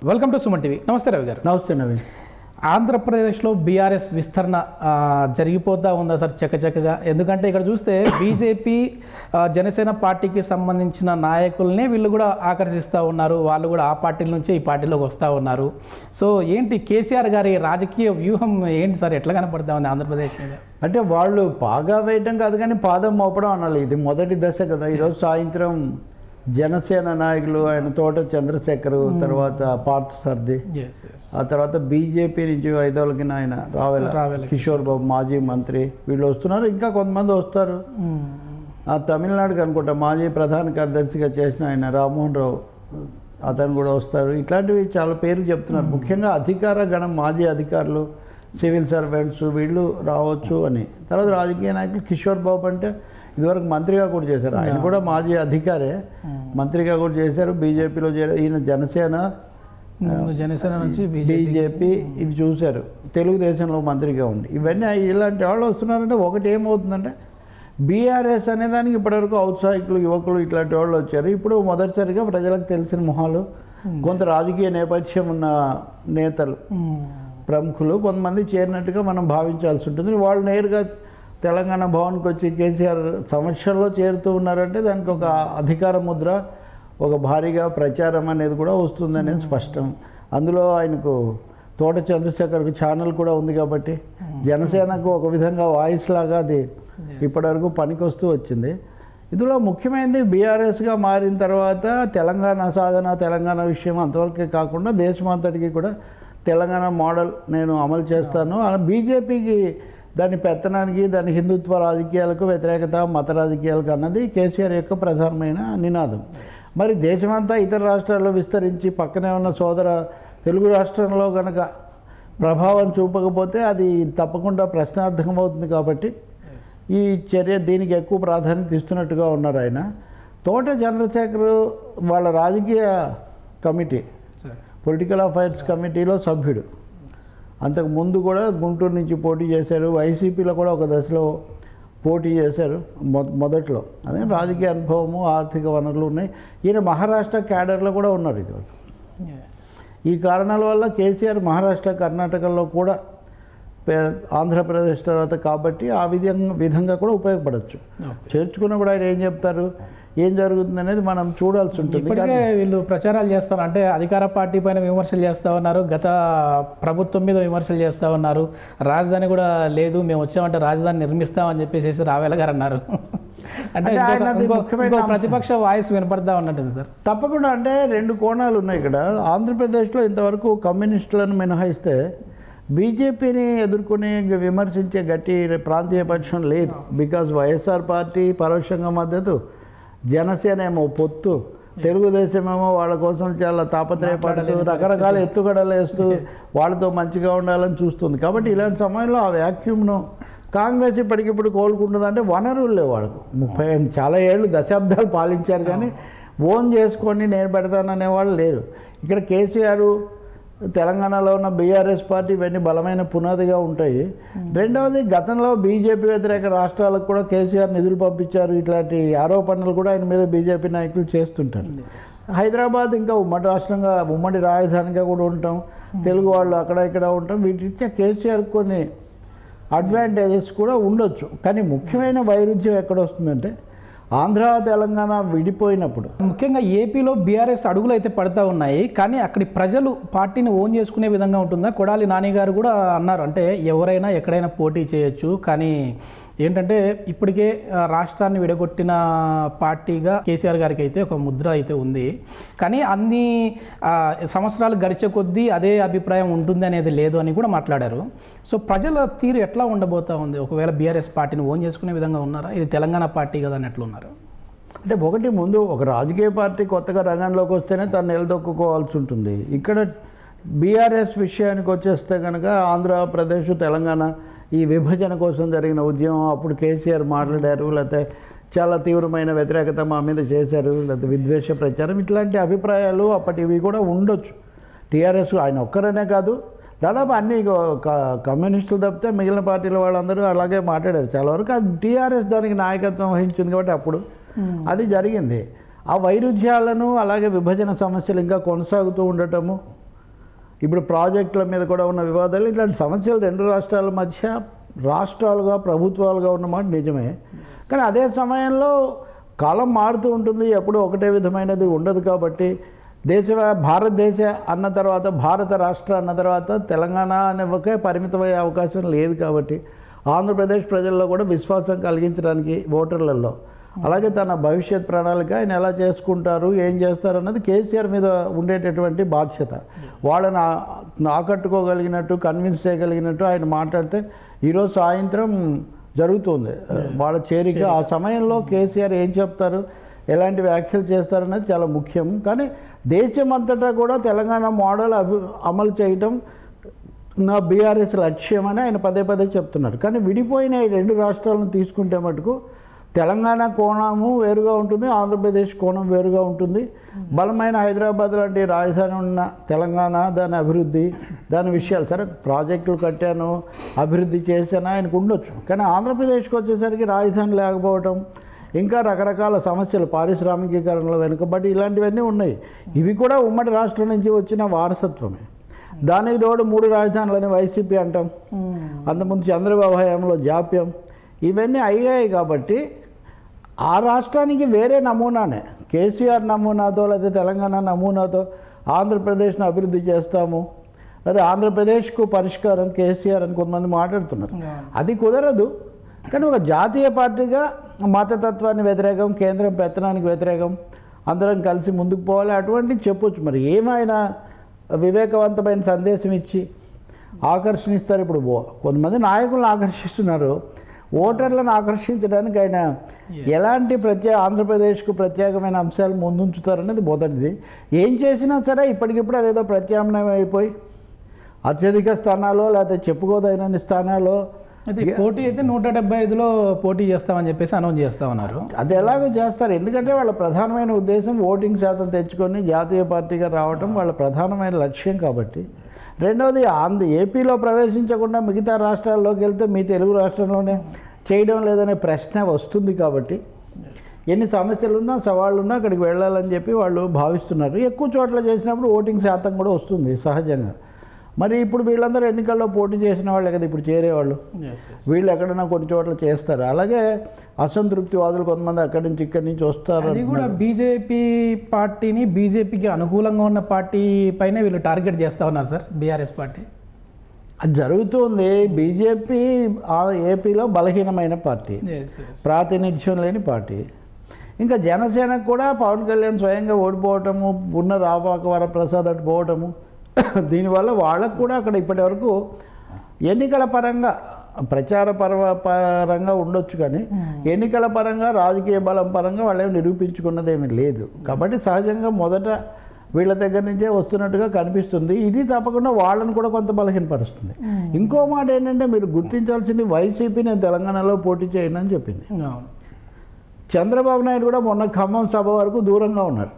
Welcome to Suman TV నమస్తే రవి గారు నమస్తే నవీన్ ఆంధ్రప్రదేశ్లో బీఆర్ఎస్ విస్తరణ ఆ, జరిగిపోతా ఉందా సార్ చక్కచక్కగా ఎందుకంటే ఇక్కడ చూస్తే బీజేపీ ఆ, జనసేన పార్టీకి సంబంధించిన నాయకుల్ని వీళ్ళు కూడా ఆకర్షిస్తూ ఉన్నారు వాళ్ళు కూడా ఆ పార్టీల నుంచే ఈ పార్టీలోకి వస్తూ ఉన్నారు సో ఏంటి కేసీఆర్ గారి రాజకీయ వ్యూహం ఏంటి సార్ ఎట్లా కనపడతా ఉంది ఆంధ్రప్రదేశ్ మీద అంటే వాళ్ళు పాగా వేయటం కాదు కానీ పాదం మోపడం అనాలి ఇది మొదటి దశ కదా ఈరోజు సాయంత్రం జనసేన నాయకులు ఆయన తోట చంద్రశేఖర్ తర్వాత పార్థ సర్ది ఎస్ ఎస్ ఆ తర్వాత బీజేపీ నుంచి ఐదోళ్ళకి ఆయన రావెల రావెల కిషోర్ బాబు మాజీ మంత్రి వీళ్ళు వస్తున్నారు ఇంకా కొంతమంది వస్తారు ఆ తమిళనాడుకి అనుకుంటా మాజీ ప్రధాన కార్యదర్శిగా చేసిన ఆయన రామ్మోహన్ రావు అతను కూడా వస్తారు ఇట్లాంటివి చాలా పేర్లు చెప్తున్నారు ముఖ్యంగా అధికార గణం మాజీ అధికారులు సివిల్ సర్వెంట్స్ వీళ్ళు రావచ్చు అని తర్వాత రాజకీయ నాయకులు కిషోర్ బాబు అంటే ఇదివరకు మంత్రిగా కూడా చేశారు ఆయన కూడా మాజీ అధికారే మంత్రిగా కూడా చేశారు బీజేపీలో చేరారు ఈయన జనసేన ముందు జనసేన నుంచి బీజేపీ బీజేపీ ఇవి చూశారు తెలుగుదేశంలో మంత్రిగా ఉండి ఇవన్నీ ఇలాంటి వాళ్ళు వస్తున్నారంటే ఒకటి ఏమవుతుందంటే బీఆర్ఎస్ అనే దానికి ఇప్పటివరకు ఔత్సాహికులు యువకులు ఇట్లాంటి వాళ్ళు వచ్చారు ఇప్పుడు మొదటిసారిగా ప్రజలకు తెలిసిన మొహాలు కొంత రాజకీయ నేపథ్యం ఉన్న నేతలు ప్రముఖులు కొంతమంది చేరినట్టుగా మనం భావించాల్సి ఉంటుంది వాళ్ళు నేరుగా తెలంగాణ భవన్కి వచ్చి కేసీఆర్ సమస్యల్లో చేరుతూ ఉన్నారంటే దానికి ఒక అధికార ముద్ర ఒక భారీగా ప్రచారం అనేది కూడా వస్తుంది అనేది స్పష్టం అందులో ఆయనకు తోట చంద్రశేఖర్కి ఛానల్ కూడా ఉంది కాబట్టి జనసేనకు ఒక విధంగా వాయిస్ లాగా అది ఇప్పటివరకు పనికొస్తూ వచ్చింది ఇందులో ముఖ్యమైనది బీఆర్ఎస్గా మారిన తర్వాత తెలంగాణ సాధన తెలంగాణ విషయం అంతవరకే కాకుండా దేశమంతటికి కూడా తెలంగాణ మోడల్ నేను అమలు చేస్తాను అలా బీజేపీకి దాని పెత్తనానికి దాని హిందుత్వ రాజకీయాలకు వ్యతిరేకత మత రాజకీయాలకు అన్నది కేసీఆర్ యొక్క ప్రధానమైన నినాదం మరి దేశమంతా ఇతర రాష్ట్రాల్లో విస్తరించి పక్కనే ఉన్న సోదర తెలుగు రాష్ట్రంలో కనుక ప్రభావం చూపకపోతే అది తప్పకుండా ప్రశ్నార్థకం అవుతుంది కాబట్టి ఈ చర్య దీనికి ఎక్కువ ప్రాధాన్యత ఇస్తున్నట్టుగా ఉన్నారు ఆయన తోట చంద్రశేఖర్ వాళ్ళ రాజకీయ కమిటీ సరే పొలిటికల్ అఫైర్స్ కమిటీలో సభ్యుడు అంతకు ముందు కూడా గుంటూరు నుంచి పోటీ చేశారు వైసీపీలో కూడా ఒక దశలో పోటీ చేశారు మొ- మొదట్లో అదే రాజకీయ అనుభవము ఆర్థిక వనరులు ఉన్నాయి ఈయన మహారాష్ట్ర క్యాడర్లో కూడా ఉన్నారు ఇదివరకు Yes. ఈ కారణాల వల్ల కేసీఆర్ మహారాష్ట్ర కర్ణాటకలో కూడా పే- ఆంధ్రప్రదేశ్ తర్వాత కాబట్టి ఆ విధంగా విధంగా కూడా ఉపయోగపడవచ్చు Okay. చేర్చుకున్నప్పుడు ఆయన ఏం చెప్తారు ఏం జరుగుతుంది అనేది మనం చూడాల్సి ఉంటుంది ఇప్పటికే వీళ్ళు ప్రచారాలు చేస్తారు అంటే అధికార పార్టీ పైన విమర్శలు చేస్తూ ఉన్నారు గత ప్రభుత్వం మీద విమర్శలు చేస్తూ ఉన్నారు రాజధాని కూడా లేదు మేము వచ్చామంటే రాజధాని నిర్మిస్తామని చెప్పేసి రావేల గారు అన్నారు అంటే అంటే ఇంకొక- ఆయనది ఇంకో- ముఖ్యమైన ఇంకో అంశం. ప్రతిపక్ష వాయిస్ వినపడతా ఉన్నట్టుంది సార్ తప్పకుండా అంటే రెండు కోణాలు ఉన్నాయి ఇక్కడ ఆంధ్రప్రదేశ్లో ఇంతవరకు కమ్యూనిస్టులను మినహాయిస్తే బీజేపీని ఎదుర్కొని విమర్శించే గట్టి ప్రాంతీయ పక్షం లేదు బికాజ్ వైఎస్ఆర్ పార్టీ పరోక్షంగా మద్దతు జనసేన ఏమో పొత్తు తెలుగుదేశం ఏమో వాళ్ళ కోసం చాలా తాపత్రయపడుతూ రకరకాల ఎత్తుగడలు వేస్తూ వాళ్ళతో మంచిగా ఉండాలని చూస్తుంది కాబట్టి ఇలాంటి సమయంలో ఆ వ్యాక్యూమ్ను కాంగ్రెస్ ఇప్పటికిప్పుడు కోలుకుంటుందంటే వనరులు లేవు వాళ్ళకు ముప్పై ఏళ్ళు చాలా ఏళ్ళు దశాబ్దాలు పాలించారు కానీ ఓన్ చేసుకొని నేను పెడతాననే వాళ్ళు లేరు ఇక్కడ కేసీఆర్ తెలంగాణలో ఉన్న బీఆర్ఎస్ పార్టీ ఇవన్నీ బలమైన పునాదిగా ఉంటాయి రెండవది గతంలో బీజేపీ వ్యతిరేక రాష్ట్రాలకు కూడా కేసీఆర్ నిధులు పంపించారు ఇట్లాంటి ఆరోపణలు కూడా ఆయన మీద బీజేపీ నాయకులు చేస్తుంటారు హైదరాబాద్ ఇంకా ఉమ్మడి రాష్ట్రంగా ఉమ్మడి రాజధానిగా కూడా ఉంటాం తెలుగు వాళ్ళు అక్కడ ఇక్కడ ఉంటాం వీటిచ్చే కేసీఆర్ కొన్ని అడ్వాంటేజెస్ కూడా ఉండొచ్చు కానీ ముఖ్యమైన వైరుధ్యం ఎక్కడ వస్తుందంటే ఆంధ్ర తెలంగాణ విడిపోయినప్పుడు ముఖ్యంగా ఏపీలో బీఆర్ఎస్ అడుగులు అయితే పడతా ఉన్నాయి కానీ అక్కడి ప్రజలు పార్టీని ఓన్ చేసుకునే విధంగా ఉంటుందా కొడాలి నాని గారు కూడా అన్నారు అంటే ఎవరైనా ఎక్కడైనా పోటీ చేయొచ్చు కానీ ఏంటంటే ఇప్పటికే ఆ, రాష్ట్రాన్ని విడగొట్టిన పార్టీగా కేసీఆర్ గారికి అయితే ఒక ముద్ర అయితే ఉంది కానీ అన్ని ఆ, సంవత్సరాలు గడిచే కొద్దీ అదే అభిప్రాయం ఉంటుంది అనేది లేదు అని కూడా మాట్లాడారు సో ప్రజల తీరు ఎట్లా ఉండబోతా ఉంది ఒకవేళ బీఆర్ఎస్ పార్టీని ఓన్ చేసుకునే విధంగా ఉన్నారా ఇది తెలంగాణ పార్టీ కదా అని ఎట్లున్నారు అంటే ఒకటి ముందు ఒక రాజకీయ పార్టీ కొత్తగా రంగంలోకి వస్తేనే తను నిలదొక్కుకోవాల్సి ఉంటుంది ఇక్కడ బీఆర్ఎస్ విషయానికి వచ్చేస్తే కనుక ఆంధ్రప్రదేశ్ తెలంగాణ ఈ విభజన కోసం జరిగిన ఉద్యమం అప్పుడు కేసీఆర్ మాట్లాడారు లేకపోతే చాలా తీవ్రమైన వ్యతిరేకత మా మీద చేశారు లేకపోతే విద్వేష ప్రచారం ఇట్లాంటి అభిప్రాయాలు అప్పటివి కూడా ఉండొచ్చు టీఆర్ఎస్ ఆయన ఒక్కరనే కాదు దాదాపు అన్ని క- క- కమ్యూనిస్టులు తప్పితే మిగిలిన పార్టీల వాళ్ళందరూ అలాగే మాట్లాడారు చాలా వరకు అది టీఆర్ఎస్ దానికి నాయకత్వం వహించింది కాబట్టి అప్పుడు అది జరిగింది ఆ వైరుధ్యాలను అలాగే విభజన సమస్యలు ఇంకా కొనసాగుతూ ఉండటము ఇప్పుడు ప్రాజెక్టుల మీద కూడా ఉన్న వివాదాలు ఇట్లాంటి సమస్యలు రెండు రాష్ట్రాల మధ్య రాష్ట్రాలుగా ప్రభుత్వాలుగా ఉన్నమాట నిజమే కానీ అదే సమయంలో కాలం మారుతూ ఉంటుంది ఎప్పుడూ ఒకటే విధమైనది ఉండదు కాబట్టి దేశ భారతదేశ అన్న తర్వాత భారత రాష్ట్ర అన్న తర్వాత తెలంగాణ అనే ఒకే పరిమితమయ్యే అవకాశం లేదు కాబట్టి ఆంధ్రప్రదేశ్ ప్రజల్లో కూడా విశ్వాసం కలిగించడానికి ఓటర్లలో అలాగే తన భవిష్యత్ ప్రణాళిక ఆయన ఎలా చేసుకుంటారు ఏం చేస్తారు అన్నది కేసీఆర్ మీద ఉండేటటువంటి బాధ్యత వాళ్ళని ఆ- ఆకట్టుకోగలిగినట్టు కన్విన్స్ చేయగలిగినట్టు ఆయన మాట్లాడితే ఈరోజు సాయంత్రం జరుగుతుంది వాళ్ళ చేరిక ఆ సమయంలో కేసీఆర్ ఏం చెప్తారు ఎలాంటి వ్యాఖ్యలు చేస్తారనేది చాలా ముఖ్యం కానీ దేశం అంతటా కూడా తెలంగాణ మోడల్ అభి అమలు చేయటం నా బీఆర్ఎస్ లక్ష్యం అని ఆయన పదే పదే చెప్తున్నారు కానీ విడిపోయిన ఈ రెండు రాష్ట్రాలను తీసుకుంటే మటుకు తెలంగాణ కోణము వేరుగా ఉంటుంది ఆంధ్రప్రదేశ్ కోణం వేరుగా ఉంటుంది బలమైన హైదరాబాద్ లాంటి రాజధాని ఉన్న తెలంగాణ దాని అభివృద్ధి దాని విషయాలు సరే ప్రాజెక్టులు కట్టాను అభివృద్ధి చేశాను ఆయనకు ఉండొచ్చు కానీ ఆంధ్రప్రదేశ్కి వచ్చేసరికి రాజధాని లేకపోవటం ఇంకా రకరకాల సమస్యలు పారిశ్రామికీకరణలో వెనుకబడి ఇలాంటివన్నీ ఉన్నాయి ఇవి కూడా ఉమ్మడి రాష్ట్రం నుంచి వచ్చిన వారసత్వమే దానికి తోడు మూడు రాజధానులని వైసీపీ అంటాం అంతకుముందు చంద్రబాబు హయాంలో జాప్యం ఇవన్నీ అయ్యాయి కాబట్టి ఆ రాష్ట్రానికి వేరే నమూనానే కేసీఆర్ నమూనాతో లేదా తెలంగాణ నమూనాతో ఆంధ్రప్రదేశ్ను అభివృద్ధి చేస్తాము లేదా ఆంధ్రప్రదేశ్కు పరిష్కారం కేసీఆర్ అని కొంతమంది మాట్లాడుతున్నారు అది కుదరదు కానీ ఒక జాతీయ పార్టీగా మతతత్వాన్ని వ్యతిరేకం కేంద్రం పెత్తనానికి వ్యతిరేకం అందరం కలిసి ముందుకు పోవాలి అటువంటి చెప్పొచ్చు మరి ఏమైనా వివేకవంతమైన సందేశం ఇచ్చి ఆకర్షణిస్తారు ఇప్పుడు ఓ- కొంతమంది నాయకులను ఆకర్షిస్తున్నారు ఓటర్లను ఆకర్షించడానికి ఆయన ఎలాంటి ప్రత్యేక ఆంధ్రప్రదేశ్కు ప్రత్యేకమైన అంశాలు ముందుంచుతారనేది మొదటిది ఏం చేసినా సరే ఇప్పటికిప్పుడు అదేదో ప్రత్యామ్నాయం అయిపోయి అత్యధిక స్థానాల్లో లేకపోతే చెప్పుకోదగినన్ని స్థానాల్లో అయితే ఈ పోటీ అయితే నూట డెబ్బై ఐదులో పోటీ చేస్తామని చెప్పేసి అనౌన్స్ చేస్తా ఉన్నారు అది ఎలాగో చేస్తారు ఎందుకంటే వాళ్ళ ప్రధానమైన ఉద్దేశం ఓటింగ్ శాతం తెచ్చుకొని జాతీయ పార్టీగా రావటం వాళ్ళ ప్రధానమైన లక్ష్యం కాబట్టి రెండవది ఆంధ్ర ఏపీలో ప్రవేశించకుండా మిగతా రాష్ట్రాల్లోకి వెళ్తే మీ తెలుగు రాష్ట్రంలోనే చేయడం లేదనే ప్రశ్న వస్తుంది కాబట్టి ఎన్ని సమస్యలున్నా సవాళ్ళున్నా అక్కడికి వెళ్ళాలని చెప్పి వాళ్ళు భావిస్తున్నారు ఎక్కువ చోట్ల చేసినప్పుడు ఓటింగ్ శాతం కూడా వస్తుంది సహజంగా మరి ఇప్పుడు వీళ్ళందరూ ఎన్నికల్లో పోటీ చేసిన వాళ్ళే కదా ఇప్పుడు చేరేవాళ్ళు వీళ్ళు ఎక్కడైనా కొన్ని చోట్ల చేస్తారు అలాగే అసంతృప్తివాదులు కొంతమంది అక్కడి నుంచి ఇక్కడి నుంచి వస్తారు అది కూడా బీజేపీ పార్టీని బీజేపీకి అనుకూలంగా ఉన్న పార్టీ పైన వీళ్ళు టార్గెట్ చేస్తా ఉన్నారు సార్ బీఆర్ఎస్ పార్టీ అది జరుగుతుంది బీజేపీ ఆ ఏపీలో బలహీనమైన పార్టీ ప్రాతినిధ్యం లేని పార్టీ ఇంకా జనసేనకు కూడా పవన్ కళ్యాణ్ స్వయంగా ఓడిపోవటము ఉన్న రాపాక వరప్రసాద్ అటు పోవటము దీనివల్ల వాళ్ళకు కూడా అక్కడ ఇప్పటి వరకు ఎన్నికల పరంగా ప్రచార పర్వ పరంగా ఉండొచ్చు కానీ ఎన్నికల పరంగా రాజకీయ బలం పరంగా వాళ్ళేం నిరూపించుకున్నదేమీ లేదు కాబట్టి సహజంగా మొదట వీళ్ళ దగ్గర నుంచే వస్తున్నట్టుగా కనిపిస్తుంది ఇది తప్పకుండా వాళ్ళని కూడా కొంత బలహీనపరుస్తుంది ఇంకో మాట ఏంటంటే మీరు గుర్తించాల్సింది వైసీపీ నేను తెలంగాణలో పోటీ చేయను అని చెప్పింది అవును చంద్రబాబు నాయుడు కూడా మొన్న ఖమ్మం సభ వరకు దూరంగా ఉన్నారు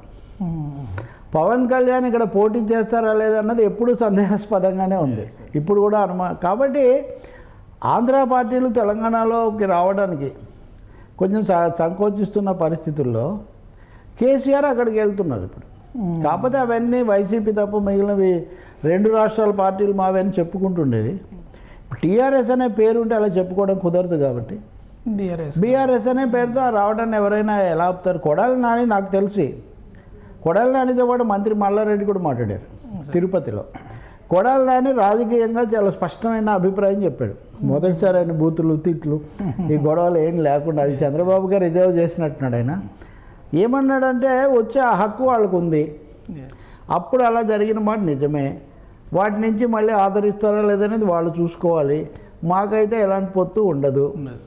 పవన్ కళ్యాణ్ ఇక్కడ పోటీ చేస్తారా లేదన్నది ఎప్పుడూ సందేహాస్పదంగానే ఉంది ఇప్పుడు కూడా అనుమా కాబట్టి ఆంధ్ర పార్టీలు తెలంగాణలోకి రావడానికి కొంచెం స- సంకోచిస్తున్న పరిస్థితుల్లో కేసీఆర్ అక్కడికి వెళ్తున్నారు ఇప్పుడు కాకపోతే అవన్నీ వైసీపీ తప్ప మిగిలినవి రెండు రాష్ట్రాల పార్టీలు మావని చెప్పుకుంటుండేవి టీఆర్ఎస్ అనే పేరు ఉంటే అలా చెప్పుకోవడం కుదరదు కాబట్టి బీఆర్ఎస్ బీఆర్ఎస్ అనే పేరుతో ఆ రావడాన్ని ఎవరైనా ఎలా ఆపుతారు కొడాలి నాని నాకు తెలిసి కొడాలి నానితో పాటు మంత్రి మల్లారెడ్డి కూడా మాట్లాడారు తిరుపతిలో కొడాలి నాని రాజకీయంగా చాలా స్పష్టమైన అభిప్రాయం చెప్పాడు మొదటిసారి ఆయన బూతులు తిట్లు ఈ గొడవలు ఏం లేకుండా అది చంద్రబాబు గారు రిజర్వ్ చేసినట్టున్నాడు ఆయన ఏమన్నాడంటే వచ్చే ఆ హక్కు వాళ్ళకు ఉంది అప్పుడు అలా జరిగిన మాట నిజమే వాటి నుంచి మళ్ళీ ఆదరిస్తారా లేదనేది వాళ్ళు చూసుకోవాలి మాకైతే ఎలాంటి పొత్తు ఉండదు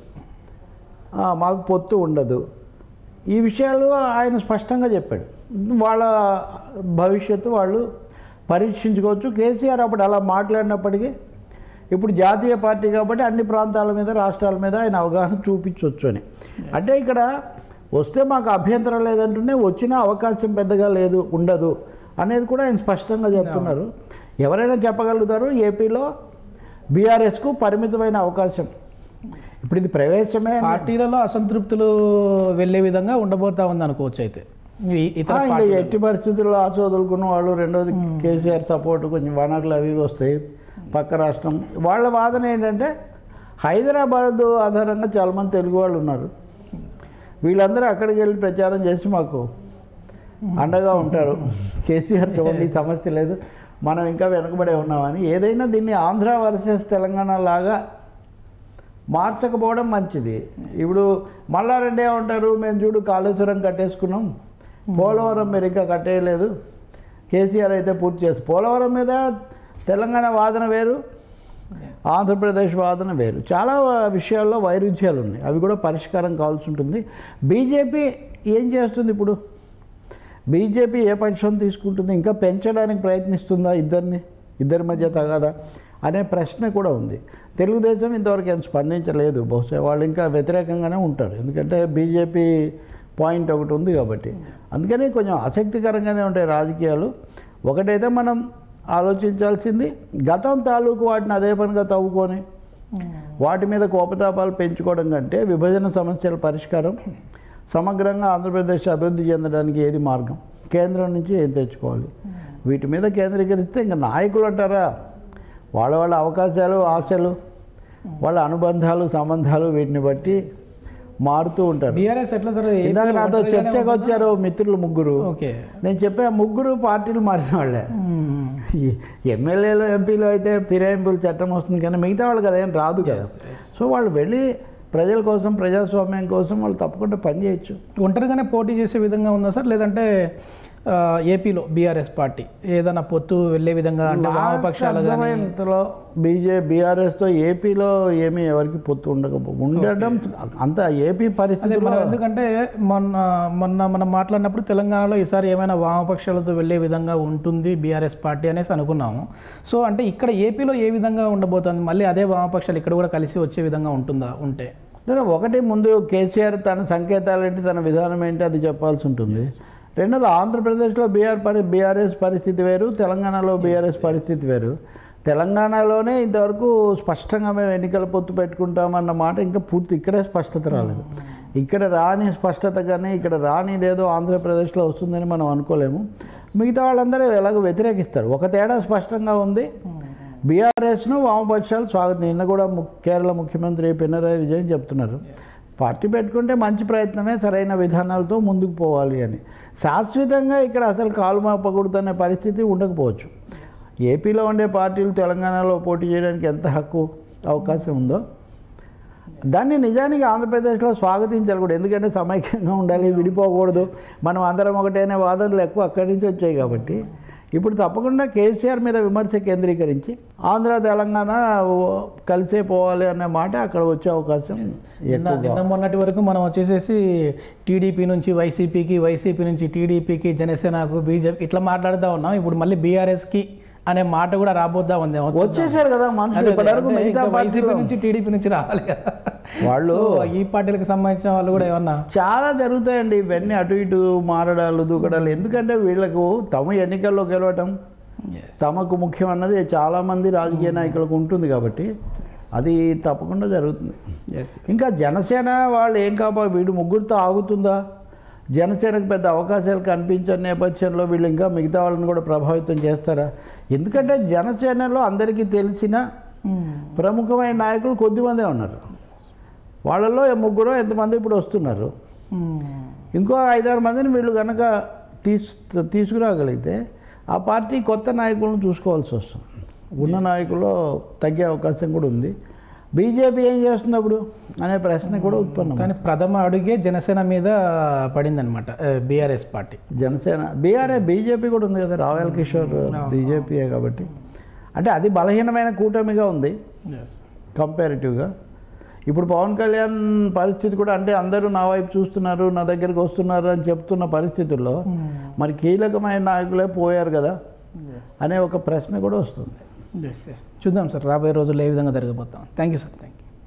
ఆ, మాకు పొత్తు ఉండదు ఈ విషయాలు ఆయన స్పష్టంగా చెప్పాడు వాళ్ళ భవిష్యత్తు వాళ్ళు పరీక్షించుకోవచ్చు కేసీఆర్ అప్పుడు అలా మాట్లాడినప్పటికీ ఇప్పుడు జాతీయ పార్టీ కాబట్టి అన్ని ప్రాంతాల మీద రాష్ట్రాల మీద ఆయన అవగాహన చూపించవచ్చు అని అంటే ఇక్కడ వస్తే మాకు అభ్యంతరం లేదంటూనే వచ్చిన అవకాశం పెద్దగా లేదు ఉండదు అనేది కూడా ఆయన స్పష్టంగా చెప్తున్నారు ఎవరైనా చెప్పగలుగుతారు ఏపీలో బీఆర్ఎస్కు పరిమితమైన అవకాశం ఇప్పుడు ఇది ప్రవేశమే అని- పార్టీలలో అసంతృప్తులు వెళ్ళే విధంగా ఉండబోతా ఉంది అనుకోవచ్చు అయితే ఈ ఇతర ఆ, ఇంకా పార్టీలు. ఎట్టి పరిస్థితుల్లో ఆశ వదులుకున్న వాళ్ళు రెండోది కేసీఆర్ సపోర్ట్ కొంచెం వనరులు అవి ఇవి వస్తాయి పక్క రాష్ట్రం వాళ్ళ వాదన ఏంటంటే హైదరాబాద్ ఆధారంగా చాలామంది తెలుగు వాళ్ళు ఉన్నారు వీళ్ళందరూ అక్కడికి వెళ్ళి ప్రచారం చేసి మాకు అండగా ఉంటారు కేసీఆర్ చూడండి ఈ సమస్య లేదు మనం ఇంకా వెనకబడే ఉన్నామని ఏదైనా దీన్ని ఆంధ్ర వర్సెస్ తెలంగాణ లాగా మార్చకపోవడం మంచిది ఇప్పుడు మల్లారెడ్డి ఏమంటారు మేము చూడు కాళేశ్వరం కట్టేసుకున్నాం పోలవరం మీరు ఇంకా కట్టేయలేదు కేసీఆర్ అయితే పూర్తి చేస్తారు పోలవరం మీద తెలంగాణ వాదన వేరు ఆంధ్రప్రదేశ్ వాదన వేరు చాలా విషయాల్లో వైరుధ్యాలు ఉన్నాయి అవి కూడా పరిష్కారం కావాల్సి ఉంటుంది బీజేపీ ఏం చేస్తుంది ఇప్పుడు బీజేపీ ఏ పక్షం తీసుకుంటుంది ఇంకా పెంచడానికి ప్రయత్నిస్తుందా ఇద్దరిని ఇద్దరి మధ్య తగాదా అనే ప్రశ్న కూడా ఉంది తెలుగుదేశం ఇంతవరకు ఏం స్పందించలేదు బహుశా వాళ్ళు ఇంకా వ్యతిరేకంగానే ఉంటారు ఎందుకంటే బీజేపీ పాయింట్ ఒకటి ఉంది కాబట్టి అందుకని కొంచెం ఆసక్తికరంగానే ఉంటాయి రాజకీయాలు ఒకటైతే మనం ఆలోచించాల్సింది గతం తాలూకు వాటిని అదే పనిగా తవ్వుకొని వాటి మీద కోపతాపాలు పెంచుకోవడం కంటే విభజన సమస్యల పరిష్కారం సమగ్రంగా ఆంధ్రప్రదేశ్ అభివృద్ధి చెందడానికి ఏది మార్గం కేంద్రం నుంచి ఏం తెచ్చుకోవాలి వీటి మీద కేంద్రీకరిస్తే ఇంకా నాయకులు అంటారా వాళ్ళ వాళ్ళ అవకాశాలు ఆశలు వాళ్ళ అనుబంధాలు సంబంధాలు వీటిని బట్టి మారుతూ ఉంటారు బీఆర్ఎస్ ఎట్లా సార్ ఏపీలో ఇందాక నాతో ఒంటరిగానే చర్చకు ఉంటుందా? వచ్చారు మిత్రులు ముగ్గురు ఓకే నేను చెప్పే ఆ ముగ్గురు పార్టీలు మారిన వాళ్ళే మ్మ్. ఈ ఎమ్మెల్యేలు ఎంపీలు అయితే ఫిరాయింపుల చట్టం వస్తుంది కానీ మిగతా వాళ్ళకి అదేం రాదు కదా సో వాళ్ళు వెళ్ళి ప్రజల కోసం ప్రజాస్వామ్యం కోసం వాళ్ళు తప్పకుండా పనిచేయచ్చు ఒంటరిగానే పోటీ చేసే విధంగా ఉందా సార్ లేదంటే ఆ, ఏపీలో బీఆర్ఎస్ పార్టీ ఏదైనా పొత్తు వెళ్ళే విధంగా అంటే వామపక్షాలు కానీ అర్థమైనంతలో బీజే బీఆర్ఎస్తో ఏపీలో ఏమీ ఎవరికి పొత్తు ఉండకపో ఉండడం అంత ఏపీ అదే పరిస్థితి మనం ఎందుకంటే మొన్న మొన్న మనం మాట్లాడినప్పుడు తెలంగాణలో ఈసారి ఏమైనా వామపక్షాలతో వెళ్ళే విధంగా ఉంటుంది బీఆర్ఎస్ పార్టీ అనేసి అనుకున్నాము సో అంటే ఇక్కడ ఏపీలో ఏ విధంగా ఉండబోతుంది మళ్ళీ అదే వామపక్షాలు ఇక్కడ కూడా కలిసి వచ్చే విధంగా ఉంటుందా ఉంటే నేను ఒకటి ముందు కేసీఆర్ తన సంకేతాలు ఏంటి తన విధానం ఏంటి అది చెప్పాల్సి ఉంటుంది రెండోది ఆంధ్రప్రదేశ్లో బీఆర్ పరి బీఆర్ఎస్ పరిస్థితి వేరు తెలంగాణలో బీఆర్ఎస్ పరిస్థితి వేరు తెలంగాణలోనే ఇంతవరకు స్పష్టంగా మేము ఎన్నికల పొత్తు పెట్టుకుంటామన్న మాట ఇంకా పూర్తి ఇక్కడే స్పష్టత రాలేదు ఇక్కడ రాని స్పష్టత కానీ ఇక్కడ రానిదేదో ఆంధ్రప్రదేశ్లో వస్తుందని మనం అనుకోలేము మిగతా వాళ్ళందరూ ఎలాగో వ్యతిరేకిస్తారు ఒక తేడా స్పష్టంగా ఉంది బీఆర్ఎస్ను వామపక్షాలు స్వాగతం నిన్న కూడా ము- కేరళ ముఖ్యమంత్రి పినరాయి విజయన్ చెప్తున్నారు పార్టీ పెట్టుకుంటే మంచి ప్రయత్నమే సరైన విధానాలతో ముందుకు పోవాలి అని శాశ్వతంగా ఇక్కడ అసలు కాలు మాపకూడదనే పరిస్థితి ఉండకపోవచ్చు ఏపీలో ఉండే పార్టీలు తెలంగాణలో పోటీ చేయడానికి ఎంత హక్కు అవకాశం ఉందో దాన్ని నిజానికి ఆంధ్రప్రదేశ్లో స్వాగతించాలి కూడా ఎందుకంటే సమైక్యంగా ఉండాలి విడిపోకూడదు మనం అందరం ఒకటేనే వాదనలు ఎక్కువ అక్కడి నుంచి వచ్చాయి కాబట్టి ఇప్పుడు తప్పకుండా కేసీఆర్ మీద విమర్శ కేంద్రీకరించి ఆంధ్ర తెలంగాణ ఓ కలిసే పోవాలి అనే మాట అక్కడ వచ్చే అవకాశం నిన్న ఎక్కువగా నిన్న మొన్నటి వరకు మనం వచ్చేసేసి టీడీపీ నుంచి వైసీపీకి వైసీపీ నుంచి టీడీపీకి జనసేనకు బీజేపీ ఇట్లా మాట్లాడుతూ ఉన్నాం ఇప్పుడు మళ్ళీ బీఆర్ఎస్కి అనే మాట కూడా రాబోతా ఉంది వచ్చేసారు కదా మనుషులు ఇప్పటివరకు మిగతా వైసీపీ పార్టీలు నుంచి టీడీపీ నుంచి రావాలి కదా వాళ్ళు సో ఈ పార్టీలకు సంబంధించిన వాళ్ళు కూడా ఏమన్నా చాలా జరుగుతాయండి ఇవన్నీ అటు ఇటు మారడాలు దూకడాలు ఎందుకంటే వీళ్ళకు తమ ఎన్నికల్లో గెలవటం తమకు ముఖ్యం అన్నది చాలామంది రాజకీయ నాయకులకు ఉంటుంది కాబట్టి అది తప్పకుండా జరుగుతుంది ఎస్ ఇంకా జనసేన వాళ్ళు ఏం కాపా వీడు ముగ్గురితో ఆగుతుందా జనసేనకు పెద్ద అవకాశాలు కనిపించని నేపథ్యంలో వీళ్ళు ఇంకా మిగతా వాళ్ళని కూడా ప్రభావితం చేస్తారా ఎందుకంటే జనసేనలో అందరికీ తెలిసిన ప్రముఖమైన నాయకులు కొద్దిమందే ఉన్నారు వాళ్ళలో ముగ్గురు ఎంతమంది ఇప్పుడు వస్తున్నారు ఇంకో ఐదారు మందిని వీళ్ళు కనుక తీసు తీసుకురాగలిగితే ఆ పార్టీ కొత్త నాయకులను చూసుకోవాల్సి వస్తుంది ఉన్న నాయకుల్లో తగ్గే అవకాశం కూడా ఉంది బీజేపీ ఏం చేస్తున్నప్పుడు అనే ప్రశ్న కూడా ఉత్పన్నం కానీ ప్రథమ అడుగే జనసేన మీద పడిందనమాట BRS party Janasena BRA BJP కూడా ఉంది కదా రావెల్ కిషోర్ బీజేపీయే కాబట్టి అంటే అది బలహీనమైన కూటమిగా ఉంది కంపారిటివ్గా ఇప్పుడు పవన్ కళ్యాణ్ పరిస్థితి కూడా అంటే అందరూ నా వైపు చూస్తున్నారు నా దగ్గరికి వస్తున్నారు అని చెప్తున్న పరిస్థితుల్లో మరి కీలకమైన నాయకులే పోయారు కదా అనే ఒక ప్రశ్న కూడా వస్తుంది చూద్దాం సార్ రాబోయే రోజుల్లో ఏ విధంగా జరగబోతాం thank you sir thank you